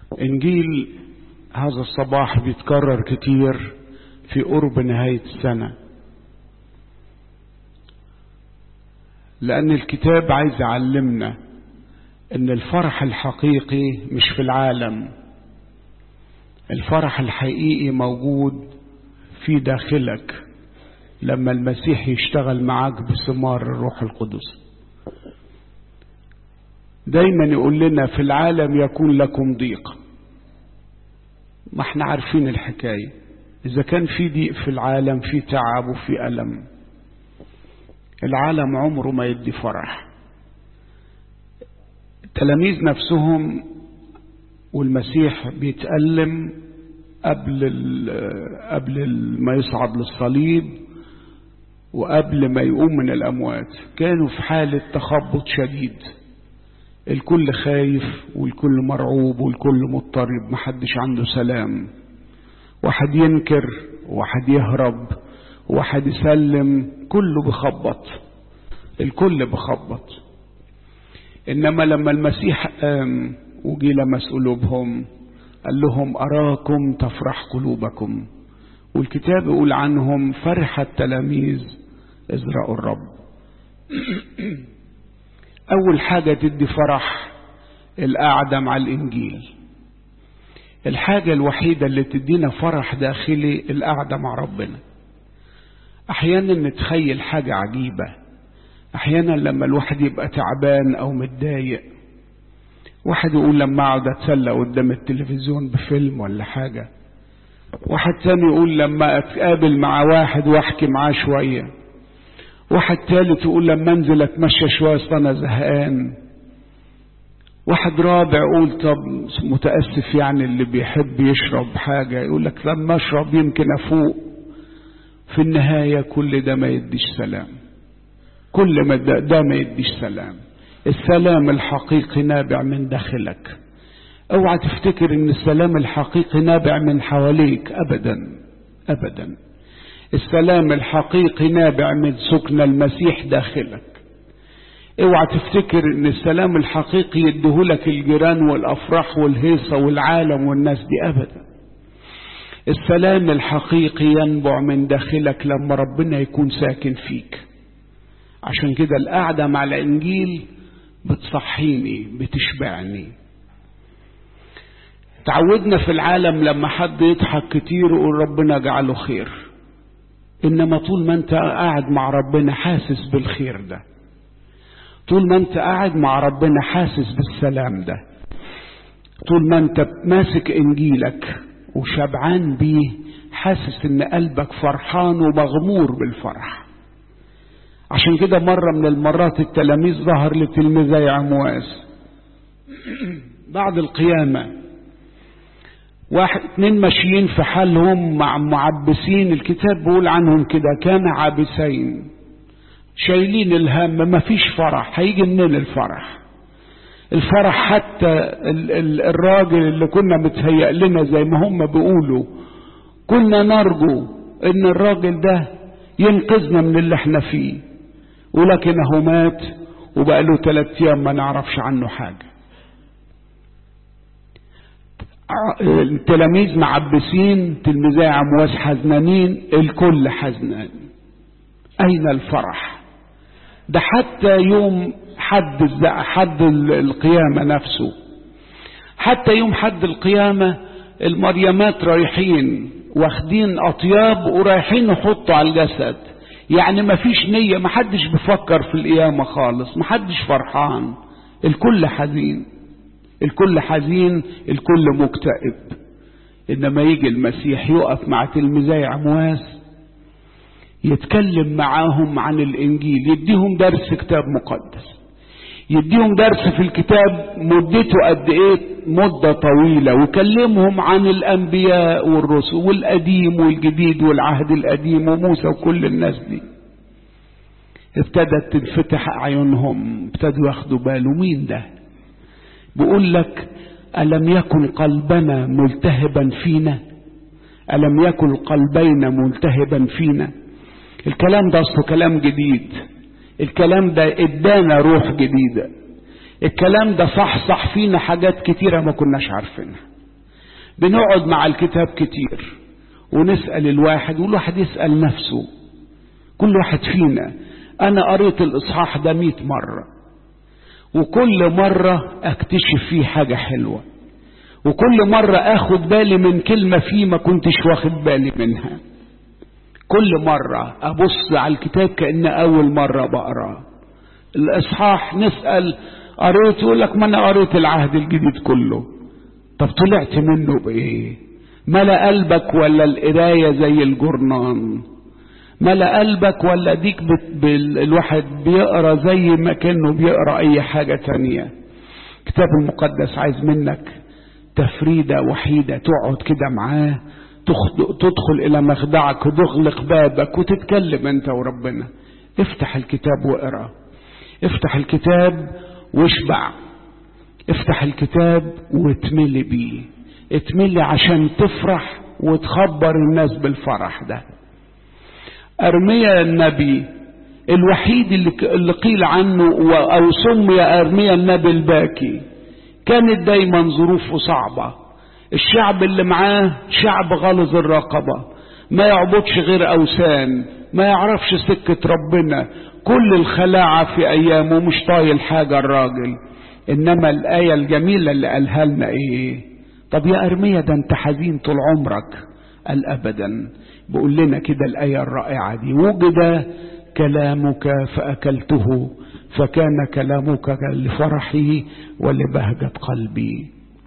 إنجيل هذا الصباح بيتكرر كتير في قرب نهاية السنة لأن الكتاب عايز يعلمنا إن الفرح الحقيقي مش في العالم الفرح الحقيقي موجود في داخلك لما المسيح يشتغل معاك بثمار الروح القدس دايما يقول لنا في العالم يكون لكم ضيق ما احنا عارفين الحكاية إذا كان في ضيق في العالم في تعب وفي ألم العالم عمره ما يدي فرح التلاميذ نفسهم والمسيح بيتألم قبل قبل ما يصعد للصليب وقبل ما يقوم من الأموات كانوا في حالة تخبط شديد الكل خايف والكل مرعوب والكل مضطرب محدش عنده سلام واحد ينكر واحد يهرب واحد يسلم كله بخبط الكل بخبط إنما لما المسيح قام وجي لمس قلوبهم قال لهم أراكم تفرح قلوبكم والكتاب يقول عنهم فرح التلاميذ إذ رأوا الرب أول حاجة تدي فرح القعدة مع الإنجيل الحاجة الوحيدة اللي تدينا فرح داخلي القعدة مع ربنا أحيانا نتخيل حاجة عجيبة أحيانا لما الواحد يبقى تعبان أو متضايق واحد يقول لما أقعد أتسلى قدام التلفزيون بفيلم ولا حاجة واحد تاني يقول لما أتقابل مع واحد وأحكي معاه شوية واحد تالت يقول لما أنزل أتمشى شوية أصل أنا زهقان واحد رابع يقول طب متأسف يعني اللي بيحب يشرب حاجة يقول لك لما أشرب يمكن أفوق في النهاية كل ده ما يديش سلام كل ما ده, ده ما يديش سلام السلام الحقيقي نابع من داخلك اوعى تفتكر ان السلام الحقيقي نابع من حواليك ابدا ابدا السلام الحقيقي نابع من سكن المسيح داخلك اوعى تفتكر ان السلام الحقيقي يديهولك الجيران والافراح والهيصه والعالم والناس دي ابدا السلام الحقيقي ينبع من داخلك لما ربنا يكون ساكن فيك عشان كده القعده مع الانجيل بتصحيني بتشبعني تعودنا في العالم لما حد يضحك كتير يقول ربنا جعله خير انما طول ما انت قاعد مع ربنا حاسس بالخير ده طول ما انت قاعد مع ربنا حاسس بالسلام ده طول ما انت ماسك انجيلك وشبعان بيه حاسس ان قلبك فرحان ومغمور بالفرح عشان كده مرة من المرات التلاميذ ظهر لتلميذي عمواس بعد القيامة واحد اتنين ماشيين في حالهم مع معبسين الكتاب بيقول عنهم كده كان عابسين شايلين الهم ما فيش فرح هيجي منين الفرح الفرح حتى ال ال الراجل اللي كنا متهيأ لنا زي ما هم بيقولوا كنا نرجو ان الراجل ده ينقذنا من اللي احنا فيه ولكنه مات وبقى له ثلاث ايام ما نعرفش عنه حاجه التلاميذ معبسين تلميذي عمواس حزنانين الكل حزنان اين الفرح ده حتى يوم حد حد القيامة نفسه حتى يوم حد القيامة المريمات رايحين واخدين أطياب ورايحين يحطوا على الجسد يعني ما فيش نية ما حدش بيفكر في القيامة خالص ما حدش فرحان الكل حزين الكل حزين الكل مكتئب إنما يجي المسيح يقف مع تلميذي عمواس يتكلم معاهم عن الإنجيل يديهم درس كتاب مقدس يديهم درس في الكتاب مدته قد ايه مدة طويلة ويكلمهم عن الأنبياء والرسل والقديم والجديد والعهد القديم وموسى وكل الناس دي ابتدت تنفتح أعينهم ابتدوا ياخدوا باله مين ده بيقول لك ألم يكن قلبنا ملتهبا فينا ألم يكن قلبينا ملتهبا فينا الكلام ده أصله كلام جديد الكلام ده ادانا روح جديدة الكلام ده صح صح فينا حاجات كتيرة ما كناش عارفينها بنقعد مع الكتاب كتير ونسأل الواحد والواحد يسأل نفسه كل واحد فينا أنا قريت الإصحاح ده مئة مرة وكل مرة أكتشف فيه حاجة حلوة وكل مرة أخد بالي من كلمة فيه ما كنتش واخد بالي منها كل مرة أبص على الكتاب كأن أول مرة بقراه الإصحاح نسأل قريت يقول لك ما أنا قريت العهد الجديد كله طب طلعت منه بإيه ملا قلبك ولا القراية زي الجرنان ملا قلبك ولا ديك بت... بال... الواحد بيقرا زي ما كانه بيقرا اي حاجه تانية الكتاب المقدس عايز منك تفريده وحيده تقعد كده معاه تخد... تدخل الى مخدعك وتغلق بابك وتتكلم انت وربنا افتح الكتاب واقرا افتح الكتاب واشبع افتح الكتاب واتملي بيه اتملي عشان تفرح وتخبر الناس بالفرح ده أرميا النبي الوحيد اللي, اللي قيل عنه أو سمي أرميا النبي الباكي كانت دايما ظروفه صعبة الشعب اللي معاه شعب غلظ الرقبة ما يعبدش غير أوثان ما يعرفش سكة ربنا كل الخلاعة في أيامه مش طايل حاجة الراجل إنما الآية الجميلة اللي قالها لنا إيه طب يا أرميا ده أنت حزين طول عمرك قال أبدا بيقول لنا كده الآية الرائعة دي وجد كلامك فأكلته فكان كلامك لفرحي ولبهجة قلبي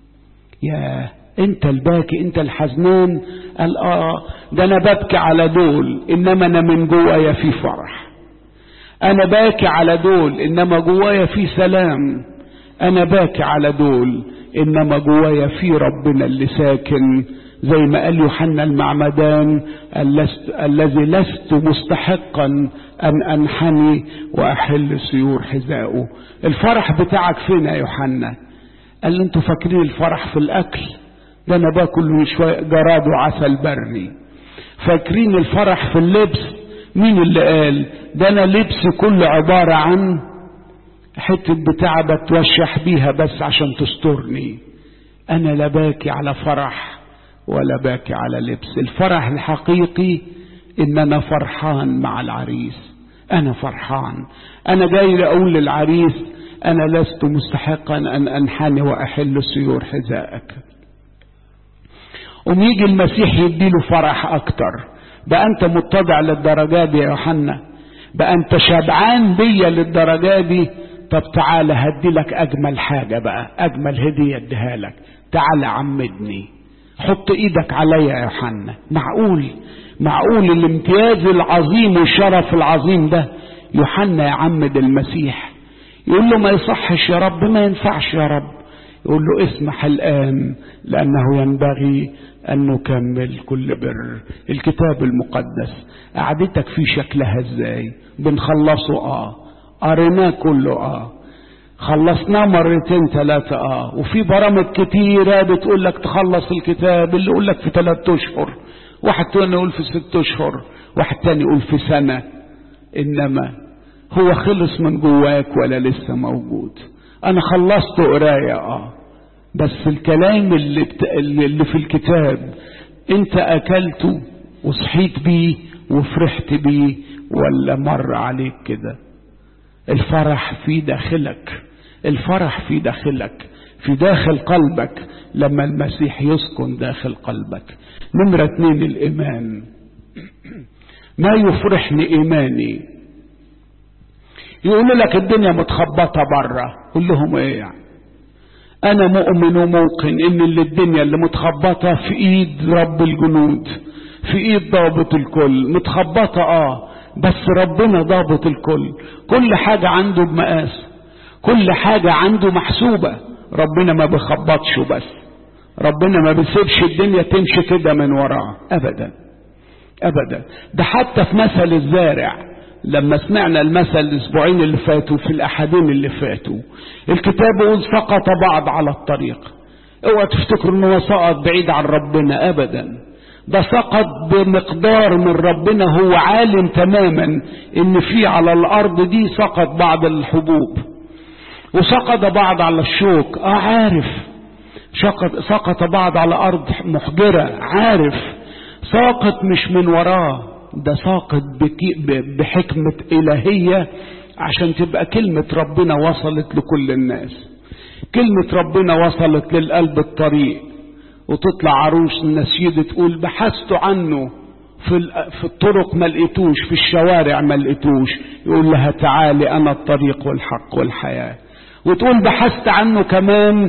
يا انت الباكي انت الحزنان قال اه ده انا ببكي على دول انما انا من جوايا في فرح انا باكي على دول انما جوايا في سلام انا باكي على دول انما جوايا في ربنا اللي ساكن زي ما قال يوحنا المعمدان الذي لست مستحقا ان انحني واحل سيور حذائه الفرح بتاعك فين يا يوحنا قال لي انتوا فاكرين الفرح في الاكل ده انا باكل من شويه جراد وعسل بري فاكرين الفرح في اللبس مين اللي قال ده انا لبسي كله عباره عن حته بتاع بتوشح بيها بس عشان تسترني انا لا باكي على فرح ولا باكي على لبس الفرح الحقيقي ان انا فرحان مع العريس انا فرحان انا جاي اقول للعريس انا لست مستحقا ان انحني واحل سيور حذائك وميجي المسيح يديله فرح اكتر بقى انت متضع للدرجات دي يا يوحنا بقى انت شبعان بيا للدرجات دي طب تعالى هدي لك اجمل حاجه بقى اجمل هديه اديها لك تعالى عمدني حط ايدك عليا يا يوحنا معقول معقول الامتياز العظيم والشرف العظيم ده يوحنا يعمد المسيح يقول له ما يصحش يا رب ما ينفعش يا رب يقول له اسمح الآن لأنه ينبغي أن نكمل كل بر الكتاب المقدس قعدتك في شكلها ازاي بنخلصه اه قريناه كله اه خلصناه مرتين ثلاثة اه وفي برامج كتيرة بتقول لك تخلص الكتاب اللي يقول لك في ثلاثة اشهر واحد تاني يقول في ست اشهر واحد تاني يقول في سنة انما هو خلص من جواك ولا لسه موجود انا خلصت قراية اه بس الكلام اللي, بت... اللي في الكتاب انت اكلته وصحيت بيه وفرحت بيه ولا مر عليك كده الفرح في داخلك الفرح في داخلك في داخل قلبك لما المسيح يسكن داخل قلبك نمرة اتنين الإيمان ما يفرحني إيماني يقول لك الدنيا متخبطة بره قول لهم ايه يعني انا مؤمن وموقن ان اللي الدنيا اللي متخبطة في ايد رب الجنود في ايد ضابط الكل متخبطة اه بس ربنا ضابط الكل كل حاجة عنده بمقاس كل حاجة عنده محسوبة ربنا ما بيخبطش بس ربنا ما بيسيبش الدنيا تمشي كده من وراه ابدا ابدا ده حتى في مثل الزارع لما سمعنا المثل الاسبوعين اللي فاتوا في الاحادين اللي فاتوا الكتاب يقول سقط بعض على الطريق اوعى تفتكروا ان هو سقط بعيد عن ربنا ابدا ده سقط بمقدار من ربنا هو عالم تماما ان في على الارض دي سقط بعض الحبوب وسقط بعض على الشوك اه عارف سقط, سقط بعض على أرض محجرة عارف ساقط مش من وراه ده ساقط بحكمة إلهية عشان تبقى كلمة ربنا وصلت لكل الناس كلمة ربنا وصلت للقلب الطريق وتطلع عروس النسيد تقول بحثت عنه في في الطرق ما لقيتوش في الشوارع ما لقيتوش يقول لها تعالي انا الطريق والحق والحياه وتقول بحثت عنه كمان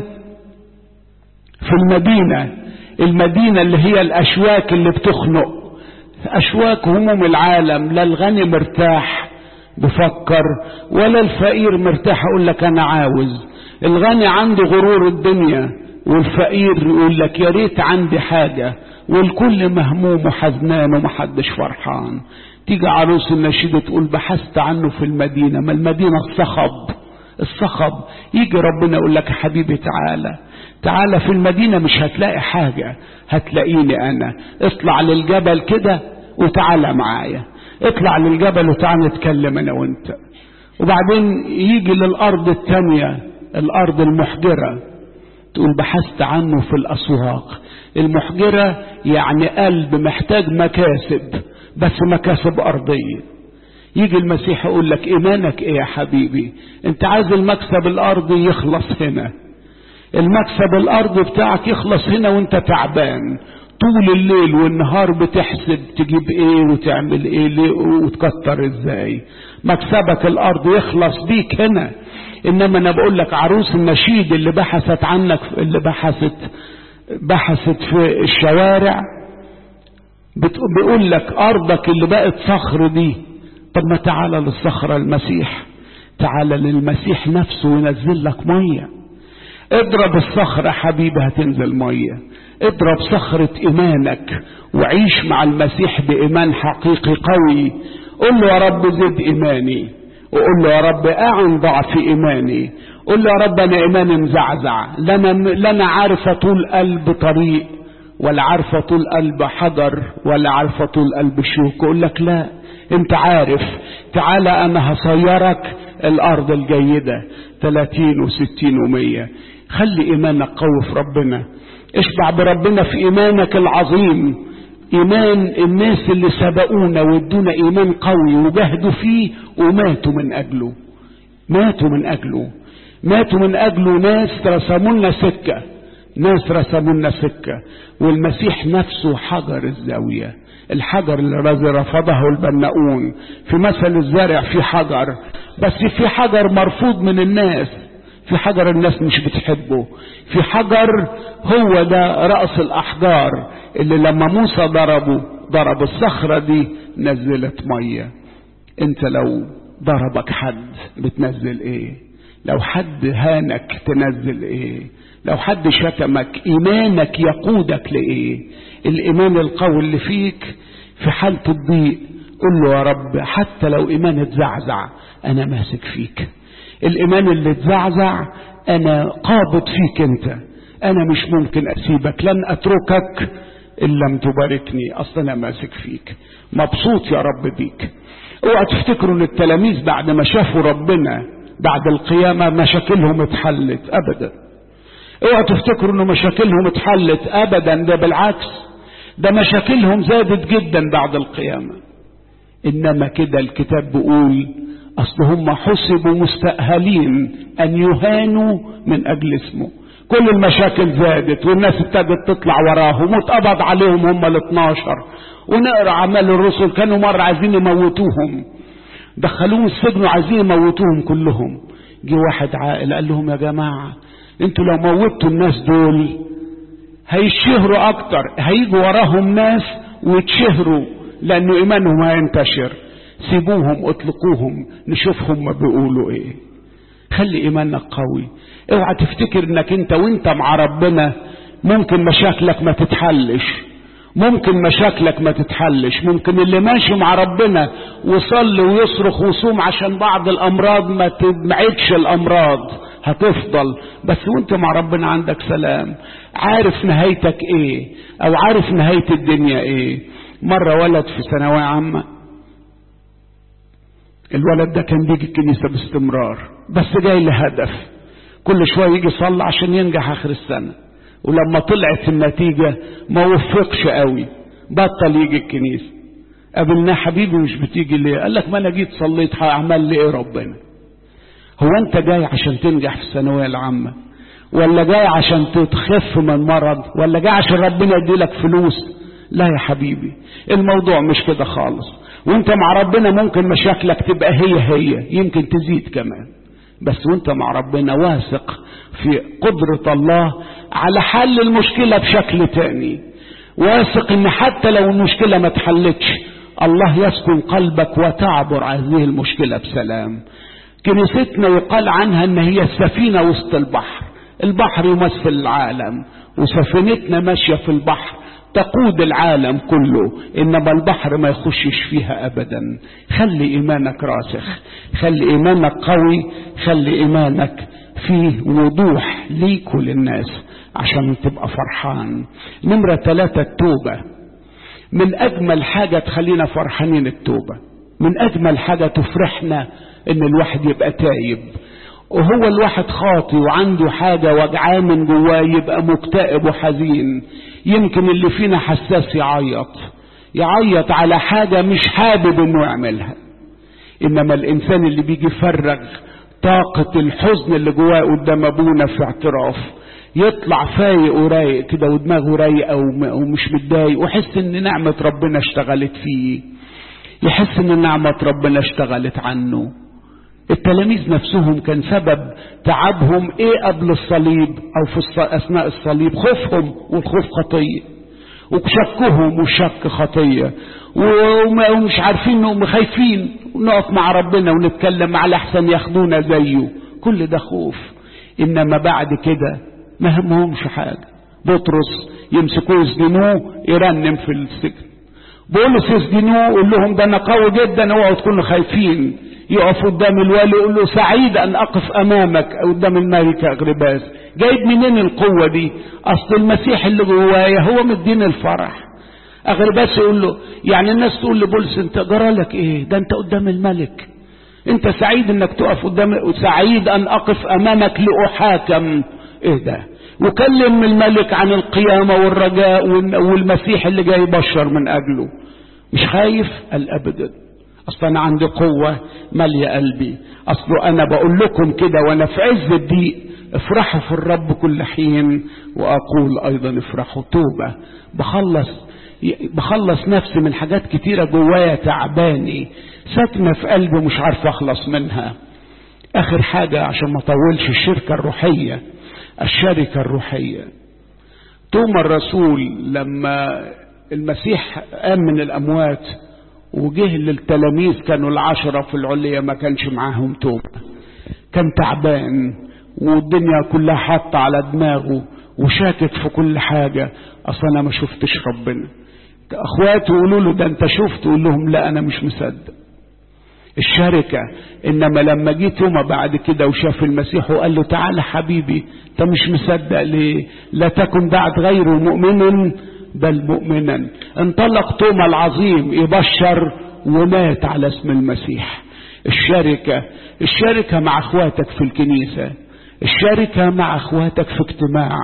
في المدينه المدينه اللي هي الاشواك اللي بتخنق اشواك هموم العالم لا الغني مرتاح بفكر ولا الفقير مرتاح يقول لك انا عاوز الغني عنده غرور الدنيا والفقير يقول لك يا ريت عندي حاجه والكل مهموم وحزنان ومحدش فرحان تيجي عروس النشيد تقول بحثت عنه في المدينة ما المدينة الصخب الصخب يجي ربنا يقول لك يا حبيبي تعالى تعالى في المدينة مش هتلاقي حاجة هتلاقيني أنا اطلع للجبل كده وتعالى معايا اطلع للجبل وتعالى نتكلم أنا وانت وبعدين يجي للأرض التانية الأرض المحجرة تقول بحثت عنه في الأسواق المحجرة يعني قلب محتاج مكاسب بس مكاسب أرضية يجي المسيح يقول لك إيمانك إيه يا حبيبي أنت عايز المكسب الأرضي يخلص هنا المكسب الأرضي بتاعك يخلص هنا وانت تعبان طول الليل والنهار بتحسب تجيب ايه وتعمل ايه ليه وتكتر ازاي مكسبك الارض يخلص بيك هنا انما انا بقول لك عروس النشيد اللي بحثت عنك اللي بحثت بحثت في الشوارع بيقول لك ارضك اللي بقت صخر دي طب ما تعالى للصخرة المسيح تعالى للمسيح نفسه وينزل لك مية اضرب الصخرة حبيبي هتنزل مية اضرب صخرة ايمانك وعيش مع المسيح بايمان حقيقي قوي قل له يا رب زد ايماني وقول له يا رب اعن ضعف ايماني قل له يا رب انا ايماني مزعزع لا انا لا انا عارفه طول قلب طريق ولا عارفه طول قلب حجر ولا عارفه طول قلب شوك اقول لك لا انت عارف تعالى انا هصيرك الارض الجيده 30 و60 و100 خلي ايمانك قوي في ربنا اشبع بربنا في ايمانك العظيم ايمان الناس اللي سبقونا وادونا ايمان قوي وجهدوا فيه وماتوا من اجله ماتوا من اجله ماتوا من اجله ناس رسموا لنا سكه ناس رسموا لنا سكه والمسيح نفسه حجر الزاويه الحجر الذي رفضه البناؤون في مثل الزارع في حجر بس في حجر مرفوض من الناس في حجر الناس مش بتحبه في حجر هو ده رأس الأحجار اللي لما موسى ضربه ضرب الصخرة دي نزلت مية انت لو ضربك حد بتنزل ايه لو حد هانك تنزل ايه لو حد شتمك ايمانك يقودك لايه الايمان القوي اللي فيك في حالة الضيق قل له يا رب حتى لو ايمان اتزعزع انا ماسك فيك الايمان اللي اتزعزع انا قابض فيك انت انا مش ممكن اسيبك لن اتركك ان لم تباركني اصلا انا ماسك فيك مبسوط يا رب بيك اوعى تفتكروا ان التلاميذ بعد ما شافوا ربنا بعد القيامة مشاكلهم اتحلت ابدا اوعى تفتكروا ان مشاكلهم اتحلت ابدا ده بالعكس ده مشاكلهم زادت جدا بعد القيامة انما كده الكتاب بيقول اصل هم حسبوا مستأهلين ان يهانوا من اجل اسمه كل المشاكل زادت والناس ابتدت تطلع وراهم واتقبض عليهم هم ال 12 ونقرا اعمال الرسل كانوا مره عايزين يموتوهم دخلوهم السجن وعايزين يموتوهم كلهم جه واحد عاقل قال لهم يا جماعه انتوا لو موتوا الناس دول هيشهروا اكتر هيجوا وراهم ناس ويتشهروا لانه ايمانهم هينتشر سيبوهم اطلقوهم نشوفهم ما بيقولوا ايه خلي ايمانك قوي اوعى تفتكر انك انت وانت مع ربنا ممكن مشاكلك ما تتحلش ممكن مشاكلك ما تتحلش ممكن اللي ماشي مع ربنا وصلي ويصرخ وصوم عشان بعض الامراض ما تبعدش الامراض هتفضل بس وانت مع ربنا عندك سلام عارف نهايتك ايه او عارف نهاية الدنيا ايه مرة ولد في ثانوية عامة الولد ده كان بيجي الكنيسة باستمرار بس جاي لهدف كل شوية يجي يصلي عشان ينجح آخر السنة ولما طلعت النتيجة ما وفقش قوي بطل يجي الكنيسة قابلناه حبيبي مش بتيجي ليه قال لك ما انا جيت صليت هعمل لي ايه ربنا هو انت جاي عشان تنجح في الثانوية العامة ولا جاي عشان تتخف من مرض ولا جاي عشان ربنا يديلك فلوس لا يا حبيبي الموضوع مش كده خالص وانت مع ربنا ممكن مشاكلك تبقى هي هي يمكن تزيد كمان بس وانت مع ربنا واثق في قدرة الله على حل المشكلة بشكل تاني واثق ان حتى لو المشكلة ما اتحلتش الله يسكن قلبك وتعبر هذه المشكلة بسلام كنيستنا يقال عنها ان هي السفينة وسط البحر البحر يمثل العالم وسفينتنا ماشية في البحر تقود العالم كله انما البحر ما يخشش فيها ابدا خلي ايمانك راسخ خلي ايمانك قوي خلي ايمانك فيه وضوح ليك وللناس عشان تبقى فرحان نمرة ثلاثة التوبة من اجمل حاجة تخلينا فرحانين التوبة من اجمل حاجة تفرحنا ان الواحد يبقى تايب وهو الواحد خاطي وعنده حاجة وجعاه من جواه يبقى مكتئب وحزين يمكن اللي فينا حساس يعيط يعيط على حاجة مش حابب انه يعملها انما الانسان اللي بيجي يفرغ طاقة الحزن اللي جواه قدام ابونا في اعتراف يطلع فايق ورايق كده ودماغه رايقة ومش متضايق ويحس ان نعمة ربنا اشتغلت فيه يحس ان نعمة ربنا اشتغلت عنه التلاميذ نفسهم كان سبب تعبهم ايه قبل الصليب او في الص... اثناء الصليب خوفهم والخوف خطيه وشكهم والشك خطيه ومش عارفين انهم خايفين ونقف مع ربنا ونتكلم على احسن ياخدونا زيه كل ده خوف انما بعد كده ما همهمش حاجه بطرس يمسكوه يسجنوه يرنم في السجن بولس يسجنوه يقول لهم ده انا قوي جدا اوعوا تكونوا خايفين يقف قدام الوالي يقول له سعيد ان اقف امامك قدام الملك اغرباس جايب منين القوة دي اصل المسيح اللي جوايا هو مديني الفرح اغرباس يقول له يعني الناس تقول لبولس انت جرالك ايه ده انت قدام الملك انت سعيد انك تقف قدام سعيد ان اقف امامك لاحاكم ايه ده وكلم الملك عن القيامة والرجاء والمسيح اللي جاي يبشر من اجله مش خايف قال ابدا اصل انا عندي قوة مالية قلبي اصل انا بقول لكم كده وانا في عز الضيق افرحوا في الرب كل حين واقول ايضا افرحوا توبة بخلص بخلص نفسي من حاجات كتيرة جوايا تعباني ساكنة في قلبي مش عارف اخلص منها اخر حاجة عشان ما اطولش الشركة الروحية الشركة الروحية توما الرسول لما المسيح قام من الاموات وجه للتلاميذ كانوا العشرة في العلية ما كانش معاهم توبة كان تعبان والدنيا كلها حاطة على دماغه وشاكك في كل حاجة أصلا أنا ما شفتش ربنا أخواته يقولوا له ده أنت شفت يقول لهم لا أنا مش مصدق الشركة إنما لما جيت يوم بعد كده وشاف المسيح وقال له تعالى حبيبي أنت مش مصدق ليه لا تكن بعد غيره مؤمن بل مؤمنا انطلق توما العظيم يبشر ومات على اسم المسيح الشركة الشركة مع اخواتك في الكنيسة الشركة مع اخواتك في اجتماع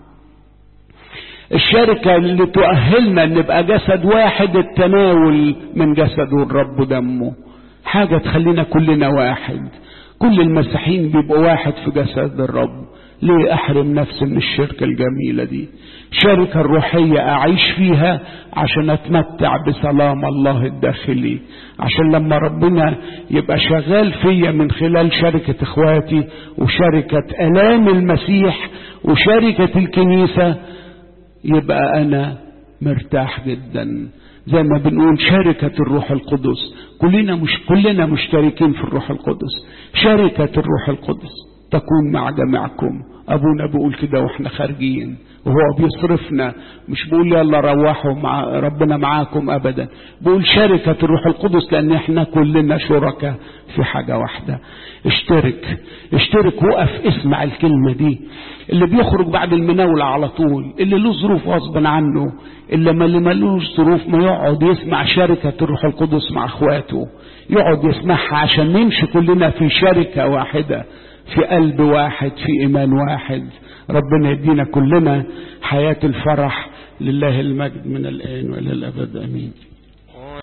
الشركة اللي تؤهلنا ان نبقى جسد واحد التناول من جسده الرب دمه حاجة تخلينا كلنا واحد كل المسيحيين بيبقوا واحد في جسد الرب ليه احرم نفسي من الشركة الجميلة دي شركة الروحية اعيش فيها عشان اتمتع بسلام الله الداخلي عشان لما ربنا يبقى شغال فيا من خلال شركة اخواتي وشركة الام المسيح وشركة الكنيسة يبقى انا مرتاح جدا زي ما بنقول شركة الروح القدس كلنا مش كلنا مشتركين في الروح القدس شركة الروح القدس تكون مع جميعكم ابونا بيقول كده واحنا خارجين وهو بيصرفنا مش بيقول يلا روحوا مع ربنا معاكم ابدا بيقول شركة الروح القدس لان احنا كلنا شركاء في حاجة واحدة اشترك اشترك وقف اسمع الكلمة دي اللي بيخرج بعد المناولة على طول اللي له ظروف غصبا عنه اللي ما اللي ملوش ظروف ما يقعد يسمع شركة الروح القدس مع اخواته يقعد يسمعها عشان نمشي كلنا في شركة واحدة في قلب واحد في ايمان واحد ربنا يدينا كلنا حياة الفرح لله المجد من الآن وإلى الأبد أمين